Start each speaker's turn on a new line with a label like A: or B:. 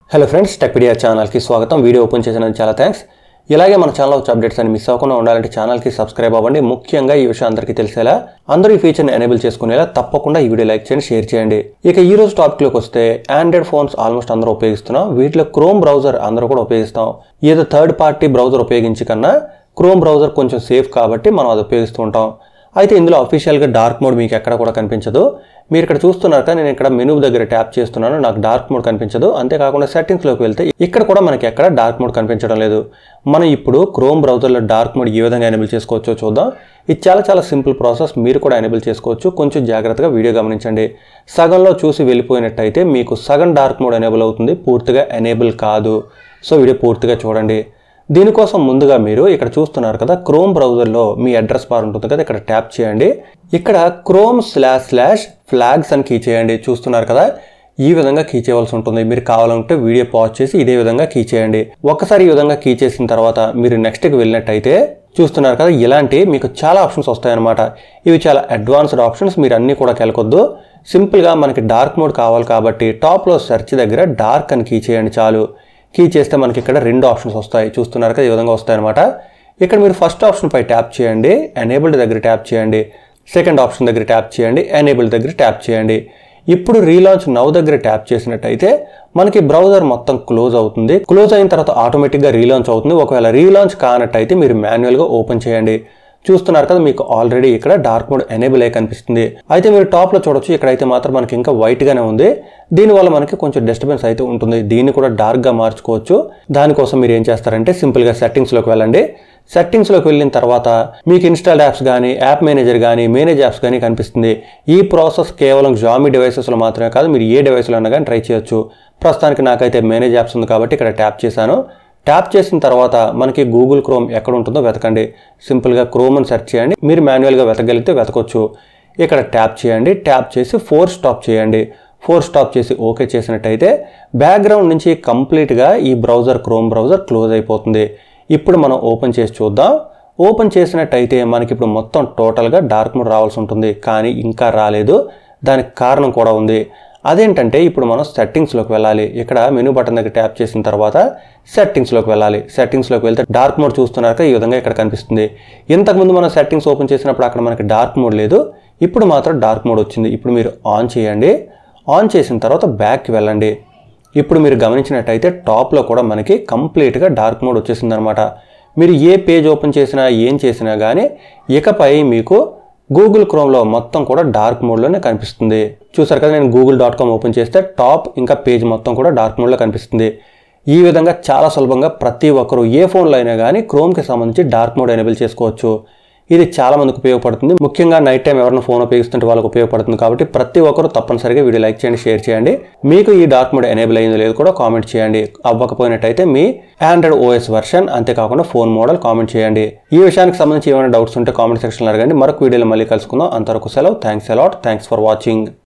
A: hello friends Techpedia ఛానల్కి స్వాగతం video open చేసినందుకు చాలా థ్యాంక్స్ ఇలాగే మన ఛానల్ వచ్చే అప్డేట్స్ అని మిస్ అవ్వకుండా ఉండాలంటే ఛానల్కి సబ్స్క్రైబ్ అవ్వండి ముఖ్యంగా ఈ విషయం అందరికీ తెలిసేలా అందరూ ఈ ఫీచర్ని ఎనేబుల్ చేసుకునేలా తప్పకుండా ఈ వీడియో లైక్ చేయండి షేర్ చేయండి ఇక ఈ రోజు టాపిక్లోకి వస్తే ఆండ్రాయిడ్ ఫోన్స్ ఆల్మోస్ట్ అందరూ ఉపయోగిస్తున్నాం వీటిలో క్రోమ్ బ్రౌజర్ అందరూ కూడా ఉపయోగిస్తాం ఏదో థర్డ్ పార్టీ బ్రౌజర్ ఉపయోగించి కన్నా క్రోమ్ బ్రౌజర్ కొంచెం సేఫ్ కాబట్టి మనం అది ఉపయోగిస్తూ ఉంటాం అయితే ఇందులో అఫీషియల్గా డార్క్ మోడ్ మీకు ఎక్కడ కూడా కనిపించదు మీరు ఇక్కడ చూస్తున్నారు కదా నేను ఇక్కడ మెనూ దగ్గర ట్యాప్ చేస్తున్నాను నాకు డార్క్ మోడ్ కనిపించదు అంతేకాకుండా సెట్టింగ్స్లోకి వెళ్తే ఇక్కడ కూడా మనకి ఎక్కడ డార్క్ మోడ్ కనిపించడం లేదు మనం ఇప్పుడు క్రోమ్ బ్రౌజర్లో డార్క్ మోడ్ ఏ విధంగా ఎనేబుల్ చేసుకోవచ్చో చూద్దాం ఇది చాలా చాలా సింపుల్ ప్రాసెస్ మీరు కూడా ఎనేబుల్ చేసుకోవచ్చు కొంచెం జాగ్రత్తగా వీడియో గమనించండి సగంలో చూసి వెళ్ళిపోయినట్టయితే మీకు సగం డార్క్ మోడ్ ఎనేబుల్ అవుతుంది పూర్తిగా ఎనేబుల్ కాదు సో వీడియో పూర్తిగా చూడండి దీనికోసం ముందుగా మీరు ఇక్కడ చూస్తున్నారు కదా క్రోమ్ బ్రౌజర్లో మీ అడ్రస్ బార్ ఉంటుంది కదా ఇక్కడ ట్యాప్ చేయండి ఇక్కడ క్రోమ్ స్లాష్ స్లాష్ ఫ్లాగ్స్ అని కీ చేయండి చూస్తున్నారు కదా ఈ విధంగా కీ చేయవలసి ఉంటుంది మీరు కావాలంటే వీడియో పాజ్ చేసి ఇదే విధంగా కీ చేయండి ఒక్కసారి ఈ విధంగా కీ చేసిన తర్వాత మీరు నెక్స్ట్కి వెళ్ళినట్టయితే చూస్తున్నారు కదా ఇలాంటి మీకు చాలా ఆప్షన్స్ వస్తాయన్నమాట ఇవి చాలా అడ్వాన్స్డ్ ఆప్షన్స్ మీరు అన్నీ కూడా కెలకొద్దు సింపుల్గా మనకి డార్క్ మోడ్ కావాలి కాబట్టి టాప్లో సెర్చ్ దగ్గర డార్క్ అని కీ చేయండి చాలు కీ చేస్తే మనకి ఇక్కడ రెండు ఆప్షన్స్ వస్తాయి చూస్తున్నారు కదా ఈ విధంగా వస్తాయన్నమాట ఇక్కడ మీరు ఫస్ట్ ఆప్షన్ పై ట్యాప్ చేయండి ఎనేబుల్డ్ దగ్గర ట్యాప్ చేయండి సెకండ్ ఆప్షన్ దగ్గర ట్యాప్ చేయండి ఎనేబుల్డ్ దగ్గర ట్యాప్ చేయండి ఇప్పుడు రీలాంచ్ నవ్ దగ్గర ట్యాప్ చేసినట్టయితే మనకి బ్రౌజర్ మొత్తం క్లోజ్ అవుతుంది క్లోజ్ అయిన తర్వాత ఆటోమేటిక్గా రీలాంచ్ అవుతుంది ఒకవేళ రీలాంచ్ కానట్టయితే మీరు మాన్యువల్గా ఓపెన్ చేయండి చూస్తున్నారు కదా మీకు ఆల్రెడీ ఇక్కడ డార్క్ మోడ్ ఎనేబుల్ అయ్యి కనిపిస్తుంది అయితే మీరు టాప్లో చూడొచ్చు ఇక్కడైతే మాత్రం మనకి ఇంకా వైట్గానే ఉంది దీనివల్ల మనకి కొంచెం డిస్టర్బెన్స్ అయితే ఉంటుంది దీన్ని కూడా డార్క్గా మార్చుకోవచ్చు దానికోసం మీరు ఏం చేస్తారంటే సింపుల్గా సెట్టింగ్స్లోకి వెళ్ళండి సెట్టింగ్స్లోకి వెళ్ళిన తర్వాత మీకు ఇన్స్టాల్ యాప్స్ కానీ యాప్ మేనేజర్ కానీ మేనేజ్ యాప్స్ కానీ కనిపిస్తుంది ఈ ప్రాసెస్ కేవలం జామీ డివైసెస్లో మాత్రమే కాదు మీరు ఏ డివైస్లో అయినా కానీ ట్రై చేయొచ్చు ప్రస్తుతానికి నాకైతే మేనేజ్ యాప్స్ ఉంది కాబట్టి ఇక్కడ ట్యాప్ చేశాను ట్యాప్ చేసిన తర్వాత మనకి గూగుల్ క్రోమ్ ఎక్కడ ఉంటుందో వెతకండి సింపుల్గా క్రోమ్ అని సెర్చ్ చేయండి మీరు మాన్యువల్గా వెతకగలిగితే వెతకొచ్చు ఇక్కడ ట్యాప్ చేయండి ట్యాప్ చేసి ఫోర్ స్టాప్ చేయండి ఫోర్ స్టాప్ చేసి ఓకే చేసినట్టయితే బ్యాక్గ్రౌండ్ నుంచి కంప్లీట్గా ఈ బ్రౌజర్ క్రోమ్ బ్రౌజర్ క్లోజ్ అయిపోతుంది ఇప్పుడు మనం ఓపెన్ చేసి చూద్దాం ఓపెన్ చేసినట్టయితే మనకి ఇప్పుడు మొత్తం టోటల్గా డార్క్ మోడ్ రావాల్సి ఉంటుంది కానీ ఇంకా రాలేదు దానికి కారణం కూడా ఉంది అదేంటంటే ఇప్పుడు మనం సెట్టింగ్స్లోకి వెళ్ళాలి ఇక్కడ మెనూ బటన్ దగ్గర ట్యాప్ చేసిన తర్వాత సెట్టింగ్స్లోకి వెళ్ళాలి సెట్టింగ్స్లోకి వెళ్తే డార్క్ మోడ్ చూస్తున్నాక ఈ విధంగా ఇక్కడ కనిపిస్తుంది ఇంతకుముందు మనం సెట్టింగ్స్ ఓపెన్ చేసినప్పుడు అక్కడ మనకి డార్క్ మోడ్ లేదు ఇప్పుడు మాత్రం డార్క్ మోడ్ వచ్చింది ఇప్పుడు మీరు ఆన్ చేయండి ఆన్ చేసిన తర్వాత బ్యాక్కి వెళ్ళండి ఇప్పుడు మీరు గమనించినట్టయితే టాప్లో కూడా మనకి కంప్లీట్గా డార్క్ మోడ్ వచ్చేసింది అనమాట మీరు ఏ పేజ్ ఓపెన్ చేసినా ఏం చేసినా కానీ ఇకపై మీకు గూగుల్ క్రోమ్లో మొత్తం కూడా డార్క్ మోడ్లోనే కనిపిస్తుంది చూసారు కదా నేను గూగుల్ డాట్ కామ్ ఓపెన్ చేస్తే టాప్ ఇంకా పేజ్ మొత్తం కూడా డార్క్ మోడ్లో కనిపిస్తుంది ఈ విధంగా చాలా సులభంగా ప్రతి ఒక్కరు ఏ ఫోన్లో అయినా కానీ క్రోమ్కి సంబంధించి డార్క్ మోడ్ ఎనేబుల్ చేసుకోవచ్చు ఇది చాలా మందికి ఉపయోగపడుతుంది ముఖ్యంగా నైట్ టైం ఎవరైనా ఫోన్ ఉపయోగిస్తుంటే వాళ్ళకి ఉపయోగపడుతుంది కాబట్టి ప్రతి ఒక్కరు తప్పనిసరిగా వీడియో లైక్ చేయండి షేర్ చేయండి మీకు ఈ డార్క్ మోడ్ ఎనేబుల్ అయిందో లేదో కూడా కామెంట్ చేయండి అవ్వకపోయినట్టయితే మీ ఆండ్రాయిడ్ ఓఎస్ వర్షన్ అంతేకాకుండా ఫోన్ మోడల్ కామెంట్ చేయండి ఈ విషయానికి సంబంధించి ఏమైనా డౌట్స్ ఉంటే కామెంట్ సెక్షన్లో అడగండి మరొక వీడియోలో మళ్ళీ కలుసుకుందాం అంతవరకు సెలవు thanks a lot thanks for watching